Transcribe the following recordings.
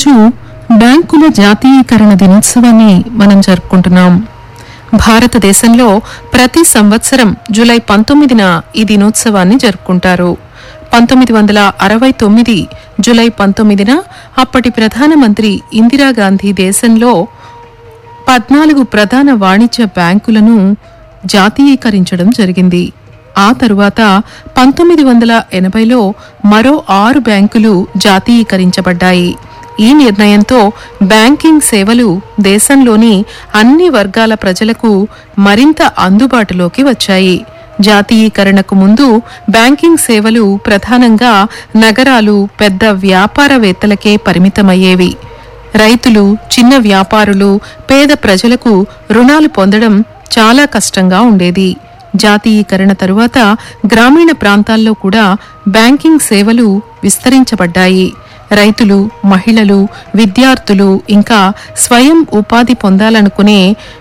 ఈరోజు బ్యాంకుల జాతీయకరణ దినోత్సవాన్ని మనం జరుపుకుంటున్నాం భారతదేశంలో ప్రతి సంవత్సరం జూలై పంతొమ్మిదిన ఈ దినోత్సవాన్ని జరుపుకుంటారు పంతొమ్మిది వందల అరవై తొమ్మిది జూలై పంతొమ్మిదిన అప్పటి ప్రధానమంత్రి ఇందిరాగాంధీ దేశంలో పద్నాలుగు ప్రధాన వాణిజ్య బ్యాంకులను జాతీయీకరించడం జరిగింది ఆ తరువాత పంతొమ్మిది వందల ఎనభైలో మరో ఆరు బ్యాంకులు జాతీయీకరించబడ్డాయి ఈ నిర్ణయంతో బ్యాంకింగ్ సేవలు దేశంలోని అన్ని వర్గాల ప్రజలకు మరింత అందుబాటులోకి వచ్చాయి జాతీయీకరణకు ముందు బ్యాంకింగ్ సేవలు ప్రధానంగా నగరాలు పెద్ద వ్యాపారవేత్తలకే పరిమితమయ్యేవి రైతులు చిన్న వ్యాపారులు పేద ప్రజలకు రుణాలు పొందడం చాలా కష్టంగా ఉండేది జాతీయీకరణ తరువాత గ్రామీణ ప్రాంతాల్లో కూడా బ్యాంకింగ్ సేవలు విస్తరించబడ్డాయి రైతులు మహిళలు విద్యార్థులు ఇంకా స్వయం ఉపాధి పొందాలనుకునే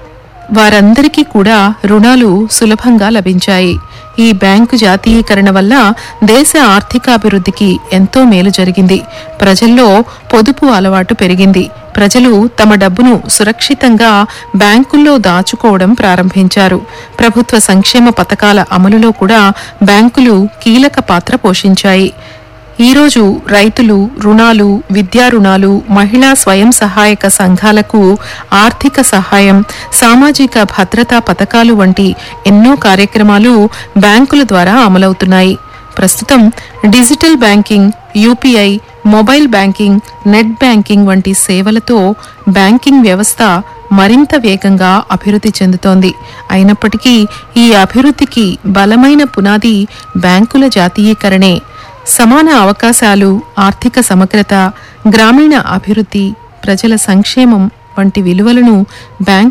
వారందరికీ కూడా రుణాలు సులభంగా లభించాయి ఈ బ్యాంకు జాతీయీకరణ వల్ల దేశ ఆర్థికాభివృద్ధికి ఎంతో మేలు జరిగింది ప్రజల్లో పొదుపు అలవాటు పెరిగింది ప్రజలు తమ డబ్బును సురక్షితంగా బ్యాంకుల్లో దాచుకోవడం ప్రారంభించారు ప్రభుత్వ సంక్షేమ పథకాల అమలులో కూడా బ్యాంకులు కీలక పాత్ర పోషించాయి ఈరోజు రైతులు రుణాలు విద్యా రుణాలు మహిళా స్వయం సహాయక సంఘాలకు ఆర్థిక సహాయం సామాజిక భద్రతా పథకాలు వంటి ఎన్నో కార్యక్రమాలు బ్యాంకుల ద్వారా అమలవుతున్నాయి ప్రస్తుతం digital banking UPI mobile banking net banking వంటి సేవలతో బ్యాంకింగ్ వ్యవస్థ మరింత వేగంగా అభివృద్ధి చెందుతోంది అయినప్పటికీ ఈ అభివృద్ధికి బలమైన పునాది బ్యాంకుల జాతీయీకరణే సమాన అవకాశాలు ఆర్థిక సమగ్రత గ్రామీణ అభివృద్ధి ప్రజల సంక్షేమం వంటి విలువలను బ్యాంక్